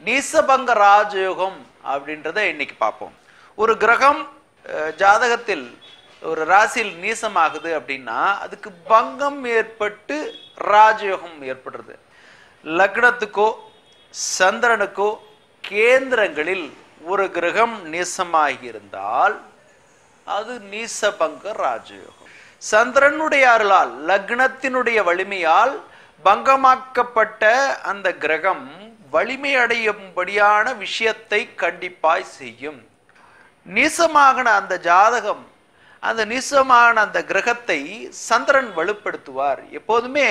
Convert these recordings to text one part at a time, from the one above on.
நீசபங்க ராஜயோகம் அப்படின்றத இன்னைக்கு பார்ப்போம் ஒரு கிரகம் அஹ், ஜாதகத்தில் ஒரு ராசியில் நீசமாகுது அப்படின்னா அதுக்கு பங்கம் ஏற்பட்டு ராஜயோகம் ஏற்படுறது லக்னத்துக்கோ சந்திரனுக்கோ கேந்திரங்களில் ஒரு கிரகம் நீசமாகி இருந்தால் அது நீசபங்க ராஜயோகம் சந்திரனுடைய அருளால் லக்னத்தினுடைய வலிமையால் பங்கமாக்கப்பட்ட அந்த கிரகம் வலிமை அடையும்படியான விஷயத்தை கண்டிப்பாய் செய்யும் நீசமாகன அந்த ஜாதகம் அந்த நீசமான அந்த கிரகத்தை சந்திரன் வலுப்படுத்துவார் எப்போதுமே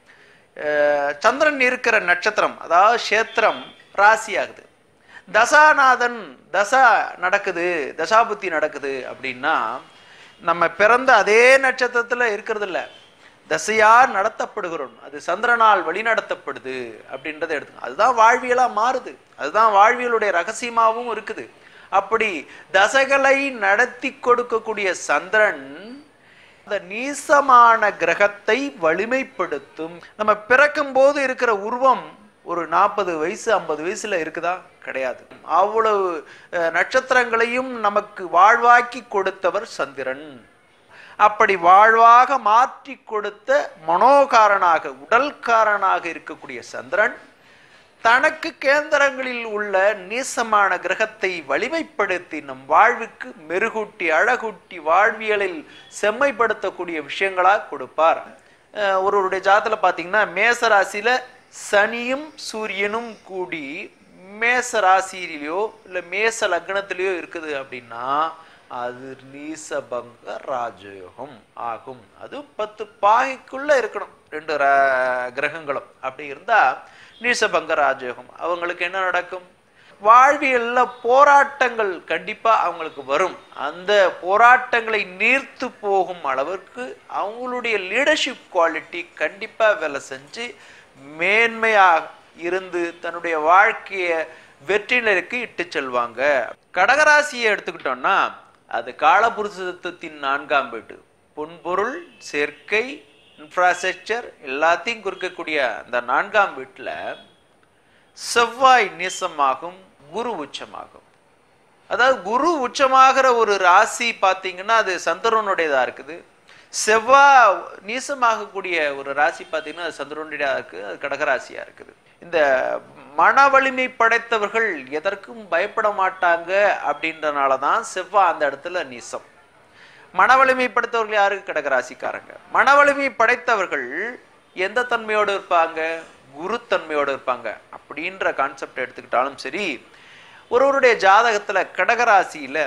அஹ், சந்திரன் இருக்கிற நட்சத்திரம் அதாவது கஷேத்திரம் ராசியாகுது தசாநாதன் தசா நடக்குது தசாபுத்தி நடக்குது அப்படின்னா நம்ம பிறந்த அதே நட்சத்திரத்துல இருக்கிறது இல்ல தசையா நடத்தப்படுகிறோம் அது சந்திரனால் வழிநடத்தப்படுது அப்படின்றத எடுத்து அதுதான் வாழ்வியலா மாறுது அதுதான் வாழ்வியலுடைய ரகசியமாகவும் இருக்குது அப்படி தசைகளை நடத்தி கொடுக்கக்கூடிய சந்திரன் அந்த நீசமான கிரகத்தை வலிமைப்படுத்தும் நம்ம பிறக்கும் போது இருக்கிற உருவம் ஒரு நாற்பது வயசு ஐம்பது வயசுல இருக்குதா கிடையாது அவ்வளவு அஹ், நட்சத்திரங்களையும் நமக்கு வாழ்வாக்கி கொடுத்தவர் சந்திரன் அப்படி வாழ்வாக மாற்றி கொடுத்த மனோகாரனாக உடல்காரனாக இருக்கக்கூடிய சந்திரன் தனக்கு கேந்திரங்களில் உள்ள நீசமான கிரகத்தை வலிமைப்படுத்தி நம் வாழ்வுக்கு மெருகூட்டி அழகூட்டி வாழ்வியலில் செம்மைப்படுத்தக்கூடிய விஷயங்களா கொடுப்பார் அஹ் ஒருவருடைய ஜாதத்துல பார்த்தீங்கன்னா மேச ராசியில சனியும் சூரியனும் கூடி மேச ராசியிலையோ இல்லை மேச லக்னத்திலேயோ இருக்குது அப்படின்னா அது நீசபங்க ராஜயோகம் ஆகும் அது பத்து பாகைக்குள்ள இருக்கணும் ரெண்டு ர- கிரகங்களும் அப்படி இருந்தா நீசபங்க ராஜயோகம் அவங்களுக்கு என்ன நடக்கும் வாழ்வியல்ல போராட்டங்கள் கண்டிப்பா அவங்களுக்கு வரும் அந்த போராட்டங்களை நீர்த்து போகும் அளவிற்கு அவங்களுடைய லீடர்ஷிப் குவாலிட்டி கண்டிப்பா வேலை செஞ்சு மேன்மையாக இருந்து தன்னுடைய வாழ்க்கைய வெற்றி நிலைக்கு இட்டு செல்வாங்க கடகராசியை எடுத்துக்கிட்டோம்னா அது காலபுருஷத்தின் நான்காம் வீடு பொன்பொருள் சேர்க்கை இன்ஃப்ராஸ்ட்ரக்சர் எல்லாத்தையும் குறிக்கக்கூடிய அந்த நான்காம் வீட்டில் செவ்வாய் நீசமாகும் குரு உச்சமாகும் அதாவது குரு உச்சமாகிற ஒரு ராசி பார்த்தீங்கன்னா அது சந்திரனுடையதா இருக்குது செவ்வாய் நீசமாகக்கூடிய ஒரு ராசி பார்த்தீங்கன்னா அது சந்திரனுடையதா இருக்குது அது கடகராசியா இருக்குது இந்த மன வலிமை படைத்தவர்கள் எதற்கும் பயப்பட மாட்டாங்க அப்படின்றனால தான் செவ்வாய் அந்த இடத்துல நீசம் மன வலிமை படைத்தவர்கள் யாரு கடகராசிக்காரங்க மன வலிமை படைத்தவர்கள் எந்த தன்மையோடு இருப்பாங்க குருத்தன்மையோடு இருப்பாங்க அப்படின்ற கான்செப்ட் எடுத்துக்கிட்டாலும் சரி ஒருவருடைய ஜாதகத்துல கடகராசியில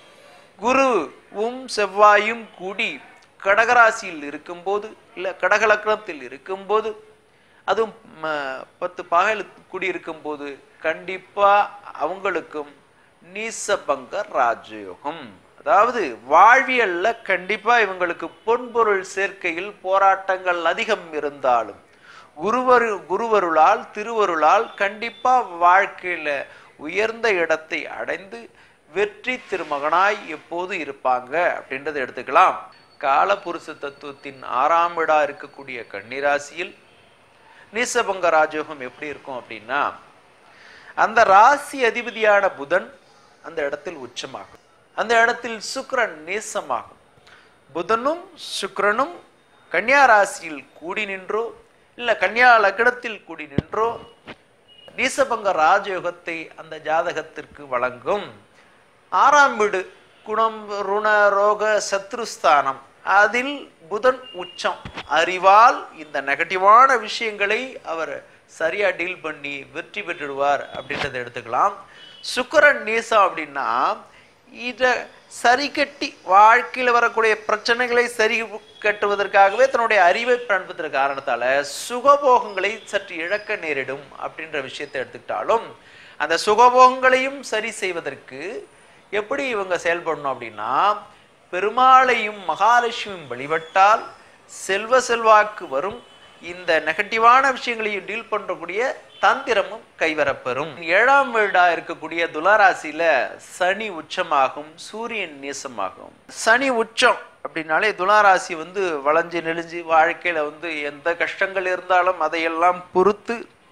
குருவும் செவ்வாயும் கூடி கடகராசியில் இருக்கும்போது இல்ல கடகலக்கணத்தில் இருக்கும்போது அதுவும் ம, பத்து பாகையில் கூடி இருக்கும்போது கண்டிப்பா அவங்களுக்கும் நீசபங்க ராஜயோகம் அதாவது வாழ்வியல்ல கண்டிப்பா இவங்களுக்கு பொன்பொருள் சேர்க்கையில் போராட்டங்கள் அதிகம் இருந்தாலும் குருவரு குருவருளால் திருவருளால் கண்டிப்பா வாழ்க்கையில உயர்ந்த இடத்தை அடைந்து வெற்றி திருமகனாய் எப்போது இருப்பாங்க அப்படின்றத எடுத்துக்கலாம் காலபுருஷ தத்துவத்தின் ஆறாம் இடா இருக்கக்கூடிய கன்னிராசியில் நீசபங்க ராஜயோகம் எப்படி இருக்கும் அப்படின்னா அந்த ராசி அதிபதியான புதன் அந்த இடத்தில் உச்சமாகும் அந்த இடத்தில் சுக்கிரன் நேசமாகும் புதனும் சுக்கிரனும் கன்னியா ராசியில் கூடி நின்றோ இல்ல கன்னியா லக்னத்தில் கூடி நின்றோ நீசபங்க ராஜயோகத்தை அந்த ஜாதகத்திற்கு வழங்கும் ஆறாம் வீடு குணம் ருண ரோக சத்ருஸ்தானம் அதில் புதன் உச்சம் அறிவால் இந்த நெகட்டிவான விஷயங்களை அவர் சரியா டீல் பண்ணி வெற்றி பெற்றுடுவார் அப்படின்றத எடுத்துக்கலாம் சுக்கிரன் நீசம் அப்படின்னா இத சரி கட்டி வாழ்க்கையில் வரக்கூடிய பிரச்சனைகளை சரி கட்டுவதற்காகவே தன்னுடைய அறிவை பயன்படுத்துகிற காரணத்தால சுகபோகங்களை சற்று இழக்க நேரிடும் அப்படின்ற விஷயத்தை எடுத்துக்கிட்டாலும் அந்த சுகபோகங்களையும் சரி செய்வதற்கு எப்படி இவங்க செயல்படணும் அப்படின்னா பெருமாளையும் மகாலட்சுமியும் வழிபட்டால் செல்வ செல்வாக்கு வரும் இந்த நெகட்டிவான விஷயங்களையும் டீல் பண்றக்கூடிய தந்திரமும் கைவரப்பெறும் ஏழாம் வீடா இருக்கக்கூடிய துளாராசியில சனி உச்சமாகும் சூரியன் நேசமாகும் சனி உச்சம் அப்படின்னாலே துளாராசி வந்து வளைஞ்சு நெளிஞ்சு வாழ்க்கையில வந்து எந்த கஷ்டங்கள் இருந்தாலும் அதையெல்லாம் பொறுத்து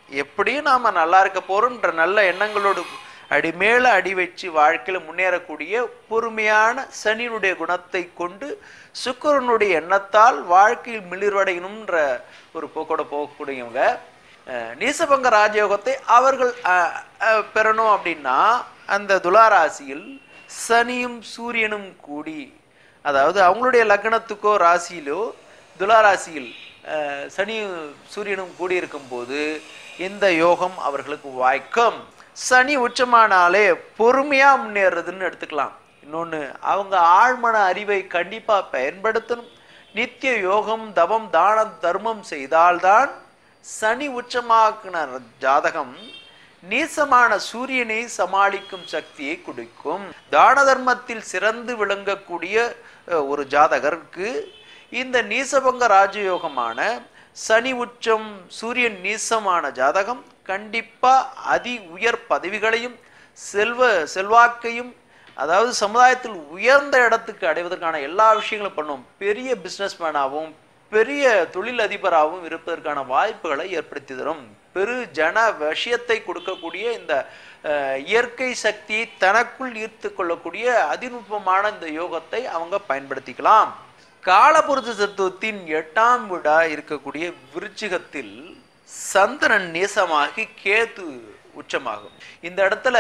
எப்படியும் நாம நல்லா இருக்க போறோம்ன்ற நல்ல எண்ணங்களோடு அடிமேல அடி வச்சு வாழ்க்கையில முன்னேறக்கூடிய பொறுமையான சனியினுடைய குணத்தை கொண்டு சுக்கிரனுடைய எண்ணத்தால் வாழ்க்கையில் மிளிர்வடையணும்ன்ற ஒரு போக்கோட போகக்கூடியவங்க அஹ், நீசபங்க ராஜயோகத்தை அவர்கள் அஹ், அஹ், பெறணும் அப்படின்னா அந்த துளாராசியில் சனியும் சூரியனும் கூடி அதாவது அவங்களுடைய லக்னத்துக்கோ ராசியிலோ துளாராசியில் அஹ், சனியும் சூரியனும் கூடியிருக்கும் போது இந்த யோகம் அவர்களுக்கு வாய்க்கும் சனி உச்சமானாலே பொறுமையா முன்னேறதுன்னு எடுத்துக்கலாம் இன்னொன்று அவங்க ஆழ்மன அறிவை கண்டிப்பா பயன்படுத்தணும் நித்திய யோகம் தவம் தானம் தர்மம் செய்தால்தான் சனி உச்சமாக்குன ஜாதகம் நீசமான சூரியனை சமாளிக்கும் சக்தியை கொடுக்கும் தான தர்மத்தில் சிறந்து விளங்கக்கூடிய அஹ், ஒரு ஜாதகருக்கு இந்த நீசபங்க ராஜயோகமான சனி உச்சம் சூரியன் நீசமான ஜாதகம் கண்டிப்பா அதி உயர் பதவிகளையும் செல்வ செல்வாக்கையும் அதாவது சமுதாயத்தில் உயர்ந்த இடத்துக்கு அடைவதற்கான எல்லா விஷயங்களும் பண்ணும் பெரிய பிஸ்னஸ்மேனாகவும் பெரிய தொழில் அதிபராகவும் இருப்பதற்கான வாய்ப்புகளை ஏற்படுத்தி தரும் பெரு ஜன விஷயத்தை கொடுக்கக்கூடிய இந்த அஹ், இயற்கை சக்தியை தனக்குள் ஈர்த்து கொள்ளக்கூடிய அதிநுட்பமான இந்த யோகத்தை அவங்க பயன்படுத்திக்கலாம் காலபுருஷ தத்துவத்தின் எட்டாம் விடா இருக்கக்கூடிய விருச்சிகத்தில் சந்திரன் நேசமாகி கேது உச்சமாகும் இந்த இடத்துல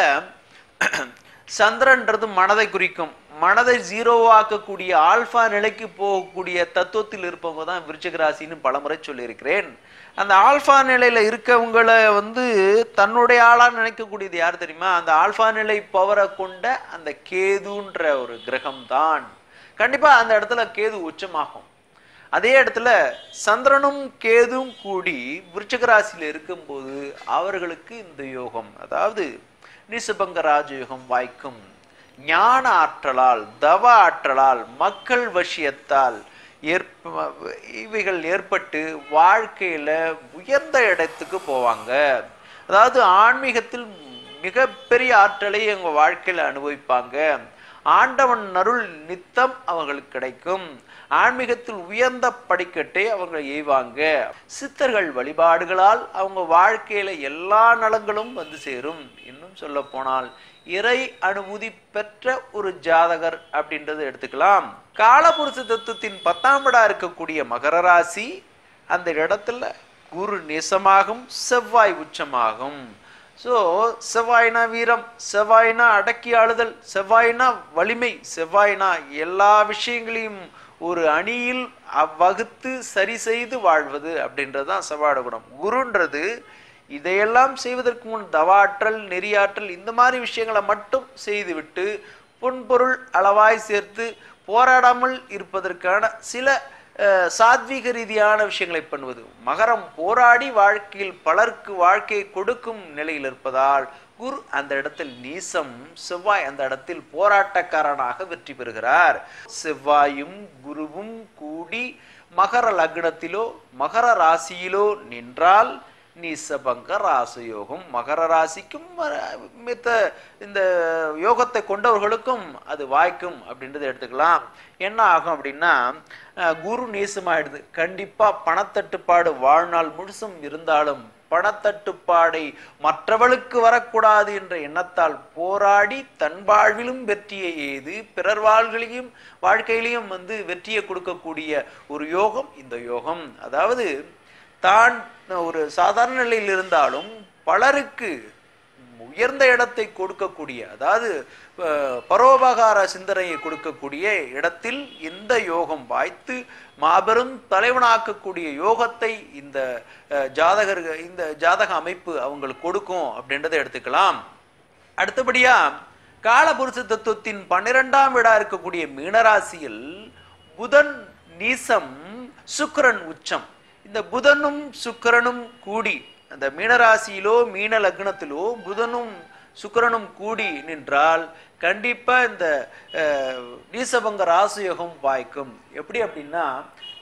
சந்திரன்றது மனதை குறிக்கும் மனதை ஜீரோவாக்கக்கூடிய ஆல்பா நிலைக்கு போகக்கூடிய தத்துவத்தில் இருப்பவங்க தான் விருச்சிக ராசின்னு பலமுறை சொல்லியிருக்கிறேன் அந்த ஆல்பா நிலையில இருக்கவங்கள வந்து தன்னுடைய ஆளா நினைக்கக்கூடியது யார் தெரியுமா அந்த ஆல்பா நிலை பவரை கொண்ட அந்த கேதுன்ற ஒரு கிரகம் தான் கண்டிப்பா அந்த இடத்துல கேது உச்சமாகும் அதே இடத்துல சந்திரனும் கேதும் கூடி விருச்சிக ராசியில இருக்கும்போது அவர்களுக்கு இந்த யோகம் அதாவது நிசபங்க ராஜயோகம் வாய்க்கும் ஞான ஆற்றலால் தவ ஆற்றலால் மக்கள் வசியத்தால் ஏற்ப இவைகள் ஏற்பட்டு வாழ்க்கையில உயர்ந்த இடத்துக்கு போவாங்க அதாவது ஆன்மீகத்தில் மிகப்பெரிய ஆற்றலை அவங்க வாழ்க்கையில அனுபவிப்பாங்க ஆண்டவன் அருள் நித்தம் அவங்களுக்கு கிடைக்கும் ஆன்மீகத்தில் உயர்ந்த படிக்கட்டை அவங்க எய்வாங்க சித்தர்கள் வழிபாடுகளால் அவங்க வாழ்க்கையில எல்லா நலங்களும் வந்து சேரும் இன்னும் சொல்ல போனால் இறை அனுமதி பெற்ற ஒரு ஜாதகர் அப்படின்றத எடுத்துக்கலாம் காலபுருஷ தத்துவத்தின் பத்தாம் விடா இருக்கக்கூடிய மகர ராசி அந்த இடத்துல குரு நேசமாகும் செவ்வாய் உச்சமாகும் ஸோ செவ்வாய்னா வீரம் செவ்வாய்னா அடக்கி ஆளுதல் செவ்வாய்னா வலிமை செவ்வாய்னா எல்லா விஷயங்களையும் ஒரு அணியில் அவ்வகுத்து சரி செய்து வாழ்வது அப்படின்றது தான் செவ்வாயோட குணம் குருன்றது இதையெல்லாம் செய்வதற்கு முன் தவாற்றல் நெறியாற்றல் இந்த மாதிரி விஷயங்களை மட்டும் செய்துவிட்டு பொன்பொருள் அளவாய் சேர்த்து போராடாமல் இருப்பதற்கான சில அஹ், சாத்வீக ரீதியான விஷயங்களை பண்ணுவது மகரம் போராடி வாழ்க்கையில் பலருக்கு வாழ்க்கையை கொடுக்கும் நிலையில் இருப்பதால் குரு அந்த இடத்தில் நீசம் செவ்வாய் அந்த இடத்தில் போராட்டக்காரனாக வெற்றி பெறுகிறார் செவ்வாயும் குருவும் கூடி மகர லக்னத்திலோ மகர ராசியிலோ நின்றால் நீசபங்க ராசயோகம் மகர ராசிக்கும் ம- மித்த இந்த யோகத்தை கொண்டவர்களுக்கும் அது வாய்க்கும் அப்படின்றத எடுத்துக்கலாம் என்ன ஆகும் அப்படின்னா அஹ், குரு நீசமாயிடுது கண்டிப்பா பணத்தட்டுப்பாடு வாழ்நாள் முழுசும் இருந்தாலும் பணத்தட்டுப்பாடை மற்றவளுக்கு வரக்கூடாது என்ற எண்ணத்தால் போராடி தன் வாழ்விலும் வெற்றியை எய்து பிறர் வாழ்களையும் வாழ்க்கையிலையும் வந்து வெற்றியை கொடுக்கக்கூடிய ஒரு யோகம் இந்த யோகம் அதாவது தான் ஒரு சாதாரண நிலையில் இருந்தாலும் பலருக்கு உயர்ந்த இடத்தை கொடுக்கக்கூடிய அதாவது அஹ், பரோபகார சிந்தனையை கொடுக்கக்கூடிய இடத்தில் இந்த யோகம் வாய்த்து மாபெரும் தலைவனாக்கக்கூடிய யோகத்தை இந்த அஹ், ஜாதகர் இந்த ஜாதக அமைப்பு அவங்களுக்கு கொடுக்கும் அப்படின்றத எடுத்துக்கலாம் அடுத்தபடியா காலபுருஷ தத்துவத்தின் பன்னிரெண்டாம் வீடா இருக்கக்கூடிய மீனராசியில் புதன் நீசம் சுக்கிரன் உச்சம் இந்த புதனும் சுக்கிரனும் கூடி அந்த மீனராசியிலோ மீன லக்னத்திலோ புதனும் சுக்கிரனும் கூடி நின்றால் கண்டிப்பா இந்த அஹ், நீசபங்க ராசயோகம் வாய்க்கும் எப்படி அப்படின்னா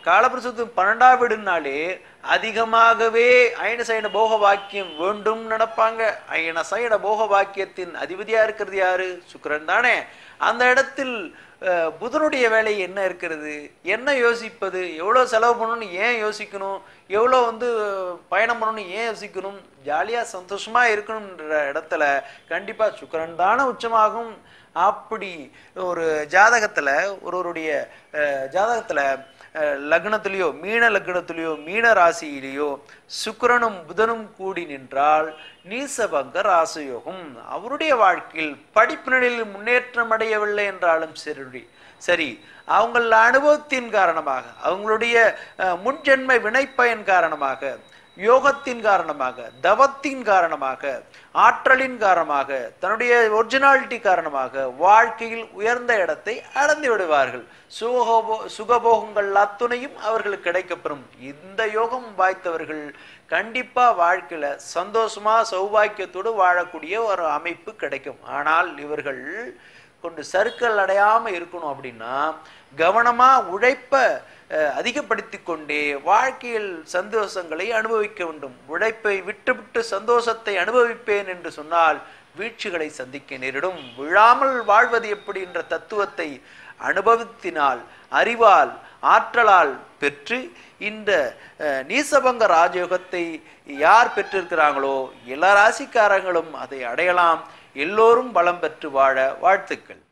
காலபிரசுத்தம் பன்னெண்டாம் வீடுனாலே அதிகமாகவே அயன சயன போக வாக்கியம் வேண்டும் நடப்பாங்க அயன சயன போக வாக்கியத்தின் அதிபதியா இருக்கிறது யாரு சுக்கிரன் தானே அந்த இடத்தில் அஹ், புதனுடைய வேலை என்ன இருக்கிறது என்ன யோசிப்பது எவ்வளோ செலவு பண்ணணும்னு ஏன் யோசிக்கணும் எவ்வளோ வந்து பயணம் பண்ணணும்னு ஏன் யோசிக்கணும் ஜாலியாக சந்தோஷமா இருக்கணும்ன்ற இடத்துல கண்டிப்பா சுக்கிரன் தானே உச்சமாகும் அப்படி ஒரு ஜாதகத்துல ஒருவருடைய அஹ், ஜாதகத்துல அஹ், லக்னத்திலேயோ மீன லக்னத்திலேயோ மீன ராசியிலேயோ சுக்கிரனும் புதனும் கூடி நின்றால் நீசபங்க ராசயோகம் அவருடைய வாழ்க்கையில் படிப்பு நிலையில் முன்னேற்றம் அடையவில்லை என்றாலும் சரி சரி அவங்கள அனுபவத்தின் காரணமாக அவங்களுடைய அஹ், முன்ஜென்ம வினைப்பயன் காரணமாக யோகத்தின் காரணமாக தவத்தின் காரணமாக ஆற்றலின் காரணமாக தன்னுடைய ஒரிஜினாலிட்டி காரணமாக வாழ்க்கையில் உயர்ந்த இடத்தை அடைந்து விடுவார்கள் சுகபோ சுகபோகங்கள் அத்துணையும் அவர்களுக்கு கிடைக்கப்பெறும் இந்த யோகம் வாய்த்தவர்கள் கண்டிப்பா வாழ்க்கையில சந்தோஷமா சௌபாக்கியத்தோடு வாழக்கூடிய ஒரு அமைப்பு கிடைக்கும் ஆனால் இவர்கள் கொண்டு சறுக்கல் அடையாம இருக்கணும் அப்படின்னா கவனமா உழைப்ப அஹ், அதிகப்படுத்தி கொண்டே வாழ்க்கையில் சந்தோஷங்களை அனுபவிக்க வேண்டும் உழைப்பை விட்டுவிட்டு சந்தோஷத்தை அனுபவிப்பேன் என்று சொன்னால் வீழ்ச்சிகளை சந்திக்க நேரிடும் விழாமல் வாழ்வது எப்படி என்ற தத்துவத்தை அனுபவத்தினால் அறிவால் ஆற்றலால் பெற்று இந்த அஹ், நீசபங்க ராஜயோகத்தை யார் பெற்றிருக்கிறாங்களோ எல்லா ராசிக்காரங்களும் அதை அடையலாம் எல்லோரும் பலம் பெற்று வாழ வாழ்த்துக்கள்